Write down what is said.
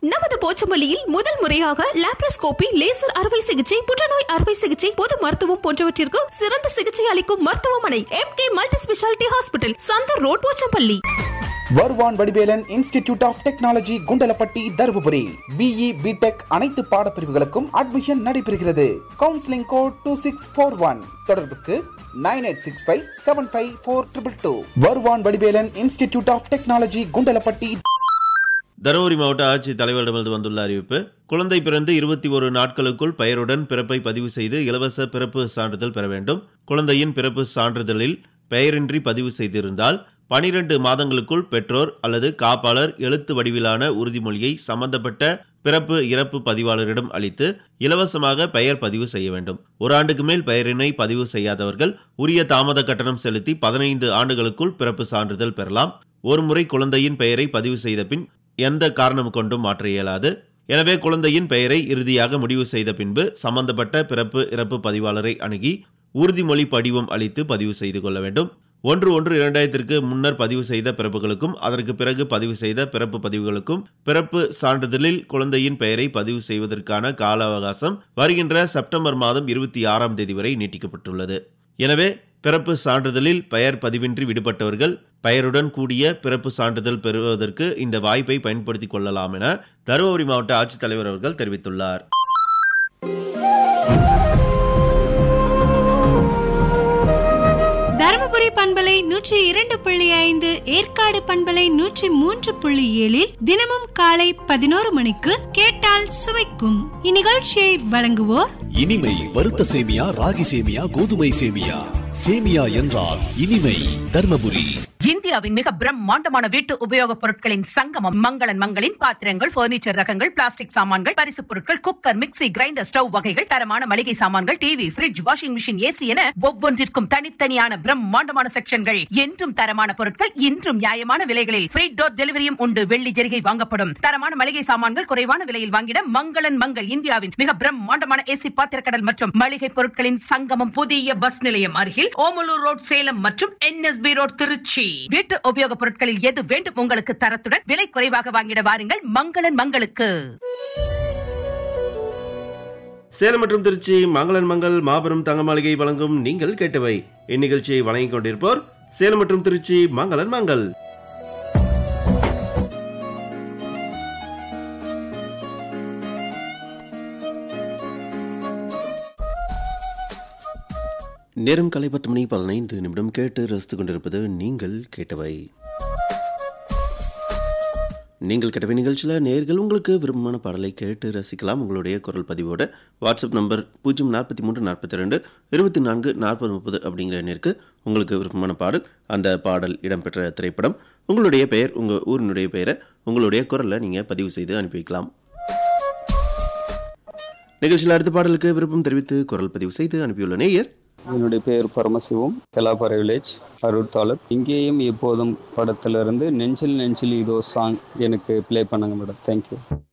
நமது போச்சமல்லியில் முதல் முறையாக லாப்ரோஸ்கோபி லேசர் அறுவை சிகிச்சை புற்றுநோய் அறுவை சிகிச்சை பொது மருத்துவம் போன்றவற்றிற்கு சிறந்த சிகிச்சை அளிக்கும் மருத்துவமனை M K multi speciality hospital Chandar road Pochampalli Varuvan Vadivelan institute of technology Kundalapatti Dharmapuri BE BTech அனைத்து பாடப்பிரிவுகளுக்கும் அட்மிஷன் நடைபெறுகிறது counselling code two six four one தொடர்புக்கு nine eight six five seven five four triple two Varuvan Vadivelan institute of technology Kundalapatti Dharmapuri மாவட்ட ஆட்சித் தலைவரிடமிருந்து வந்துள்ள அறிவிப்பு குழந்தை பிறந்து இருபத்தி ஒரு நாட்களுக்குள் பெயருடன் பிறப்பை பதிவு செய்து இலவச பிறப்பு சான்றிதழ் பெற வேண்டும் குழந்தையின் பிறப்பு சான்றிதழில் பெயரின்றி பதிவு செய்திருந்தால் பனிரெண்டு மாதங்களுக்குள் பெற்றோர் அல்லது காப்பாளர் எழுத்து வடிவிலான உறுதிமொழியை சம்பந்தப்பட்ட பிறப்பு இறப்பு பதிவாளரிடம் அளித்து இலவசமாக பெயர் பதிவு செய்ய வேண்டும் ஒரு ஆண்டுக்கு மேல் பெயரினை பதிவு செய்யாதவர்கள் உரிய தாமத கட்டணம் செலுத்தி பதினைந்து ஆண்டுகளுக்குள் பிறப்பு சான்றிதழ் பெறலாம் ஒருமுறை குழந்தையின் பெயரை பதிவு செய்த பின் எந்த காரணம் கொண்டும் மாற்ற இயலாது எனவே குழந்தையின் பெயரை இறுதியாக முடிவு செய்த பின்பு சம்பந்தப்பட்ட பிறப்பு இறப்பு பதிவாளரை அணுகி உறுதிமொழி படிவம் அளித்து பதிவு செய்து கொள்ள வேண்டும் ஒன்று ஒன்று இரண்டாயிரத்திற்கு முன்னர் பதிவு செய்த பிறப்புகளுக்கும் அதற்கு பிறகு பதிவு செய்த பிறப்பு பதிவுகளுக்கும் பிறப்பு சான்றிதழில் குழந்தையின் பெயரை பதிவு செய்வதற்கான கால அவகாசம் வருகின்ற செப்டம்பர் மாதம் இருபத்தி ஆறாம் தேதி வரை நீட்டிக்கப்பட்டுள்ளது எனவே பிறப்பு சான்றிதழில் பெயர் பதிவின்றி விடுபட்டவர்கள் பெயருடன் கூடிய பிறப்பு சான்றிதழ் பெறுவதற்கு இந்த வாய்ப்பை பயன்படுத்திக் கொள்ளலாம் என தருமபுரி மாவட்ட ஆட்சித்தலைவர் அவர்கள் தெரிவித்துள்ளார் தருமபுரி பண்பலை நூற்றி இரண்டு புள்ளி ஐந்து ஏற்காடு பண்பலை நூற்றி மூன்று புள்ளி ஏழில் தினமும் காலை பதினோரு மணிக்கு கேட்டால் சுவைக்கும் இந்நிகழ்ச்சியை வழங்குவோர் இனிமை வறுத்த சேமியா ராகி சேமியா கோதுமை சேமியா சேமியா என்றால் இனிமை தர்மபுரி இந்தியாவின் மிக பிரம்மாண்டமான வீட்டு உபயோகப் பொருட்களின் சங்கமம் மங்களன் மங்களின் பாத்திரங்கள் பர்னிச்சர் ரகங்கள் பிளாஸ்டிக் சாமான்கள் பரிசுப் பொருட்கள் குக்கர் மிக்ஸி கிரைண்டர் ஸ்டவ் வகைகள் தரமான மளிகை சாமான்கள் TV fridge washing machine AC என ஒவ்வொன்றிற்கும் தனித்தனியான பிரம்மாண்டமான செக்ஷன்கள் என்றும் தரமான பொருட்கள் இன்றும் நியாயமான விலைகளில் ஃப்ரீ டோர் டெலிவரியும் உண்டு வெள்ளி ஜெரிகை வாங்கப்படும் தரமான மளிகை சாமான்கள் குறைவான விலையில் வாங்கிட மங்களன் மங்கள் இந்தியாவின் மிக பிரம்மாண்டமான ஏசி பாத்திரக்கடல் மற்றும் மளிகை பொருட்களின் சங்கமம் புதிய பஸ் நிலையம் அருகில் ஓமலூர் ரோட் சேலம் மற்றும் என்எஸ்பி ரோட் திருச்சி வீட்டு உபயோகப் பொருட்களில் எது வேண்டும் உங்களுக்கு தரத்துடன் விலை குறைவாக வாங்கிட வாருங்கள் மங்களன் மங்களுக்கு சேலம் மற்றும் திருச்சி மங்களன் மங்கள் மாபெரும் தங்க மாளிகை வழங்கும் நீங்கள் கேட்டவை இந்நிகழ்ச்சியை வழங்கிக் கொண்டிருப்போர் சேலம் மற்றும் திருச்சி மங்களன் மங்கள் நேரம் கலை பத்து மணி பதினைந்து நிமிடம் கேட்டு ரசித்துக் கொண்டிருப்பது நீங்கள் கேட்டவை நீங்கள் கேட்டவை நிகழ்ச்சியில் நேர்கள் உங்களுக்கு விருப்பமான பாடலை கேட்டு ரசிக்கலாம் உங்களுடைய குரல் பதிவோட வாட்ஸ்அப் நம்பர் பூஜ்ஜியம் நாற்பத்தி மூன்று நாற்பத்தி ரெண்டு இருபத்தி நான்கு நாற்பது முப்பது அப்படிங்கிற எண்ணிற்கு உங்களுக்கு விருப்பமான பாடல் அந்த பாடல் இடம்பெற்ற திரைப்படம் உங்களுடைய பெயர் உங்கள் ஊரினுடைய பெயரை உங்களுடைய குரலில் நீங்கள் பதிவு செய்து அனுப்பி வைக்கலாம் நிகழ்ச்சியில் அடுத்த பாடலுக்கு விருப்பம் தெரிவித்து குரல் பதிவு செய்து அனுப்பியுள்ள நேயர் என்னுடைய பேர் பரமசிவம் கெலாபாறை வில்லேஜ் அரூர் தாலுக் இங்கேயும் எப்போதும் படத்திலிருந்து நெஞ்சில் நெஞ்சில் இதோ சாங் எனக்கு ப்ளே பண்ணுங்க மேடம் தேங்க்யூ